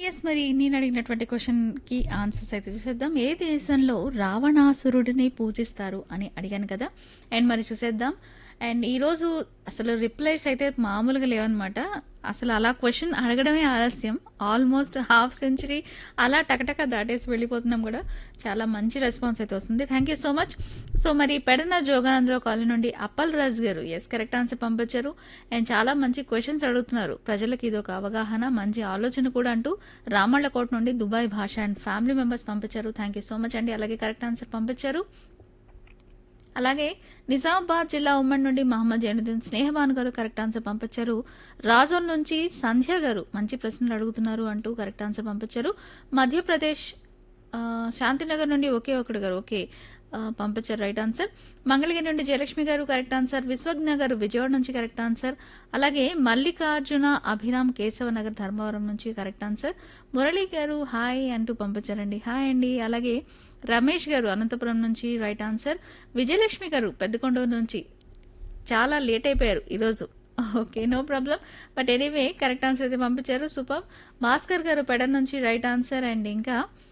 yes మరి నేను అడిగినటువంటి క్వశ్చన్కి ఆన్సర్స్ అయితే చూసేద్దాం ఏ దేశంలో రావణాసురుడిని పూజిస్తారు అని అడిగాను కదా అండ్ మరి చూసేద్దాం అండ్ ఈరోజు అసలు రిప్లైస్ అయితే మామూలుగా లేవన్నమాట అసలు అలా క్వశ్చన్ అడగడమే ఆలస్యం ఆల్మోస్ట్ హాఫ్ సెంచరీ అలా టకటక దాటేసి వెళ్ళిపోతున్నాం కూడా చాలా మంచి రెస్పాన్స్ అయితే వస్తుంది thank you so much so మరి పెడన జోగానందరావు కాలనీ నుండి అప్పల్ రాజ్ గారు ఎస్ కరెక్ట్ ఆన్సర్ పంపించారు అండ్ చాలా మంచి క్వశ్చన్స్ అడుగుతున్నారు ప్రజలకు ఇది ఒక అవగాహన మంచి ఆలోచన కూడా అంటూ రామళ్ళకోట నుండి Dubai Basha and family members పంపించారు థ్యాంక్ యూ సో మచ్ అండి అలాగే కరెక్ట్ ఆన్సర్ పంపించారు అలాగే నిజామాబాద్ జిల్లా ఉమ్మడి నుండి మహమ్మద్ జైనుద్దీన్ స్నేహబాన్ గారు కరెక్ట్ ఆన్సర్ పంపించారు రాజోల్ నుంచి సంధ్య గారు మంచి ప్రశ్నలు అడుగుతున్నారు అంటూ కరెక్ట్ ఆన్సర్ పంపించారు మధ్యప్రదేశ్ ఆ, శాంతినగర్ నుండి ఒకే ఒకడు గారు ఓకే ఆ, పంపించారు రైట్ ఆన్సర్ మంగళగిరి నుండి జయలక్ష్మి గారు కరెక్ట్ ఆన్సర్ విశ్వజ్ఞ గారు విజయవాడ నుంచి కరెక్ట్ ఆన్సర్ అలాగే మల్లికార్జున అభిరామ్ కేశవ నగర్ ధర్మవరం నుంచి కరెక్ట్ ఆన్సర్ మురళి గారు హాయ్ అంటూ పంపించారండి హాయ్ అండి అలాగే రమేష్ గారు అనంతపురం నుంచి రైట్ ఆన్సర్ విజయలక్ష్మి గారు పెద్దకొండూరు నుంచి చాలా లేట్ అయిపోయారు ఈరోజు okay no problem but anyway correct answer అయితే పంపించారు సూపర్ భాస్కర్ గారు పెడన్ నుంచి రైట్ ఆన్సర్ అండ్ ఇంకా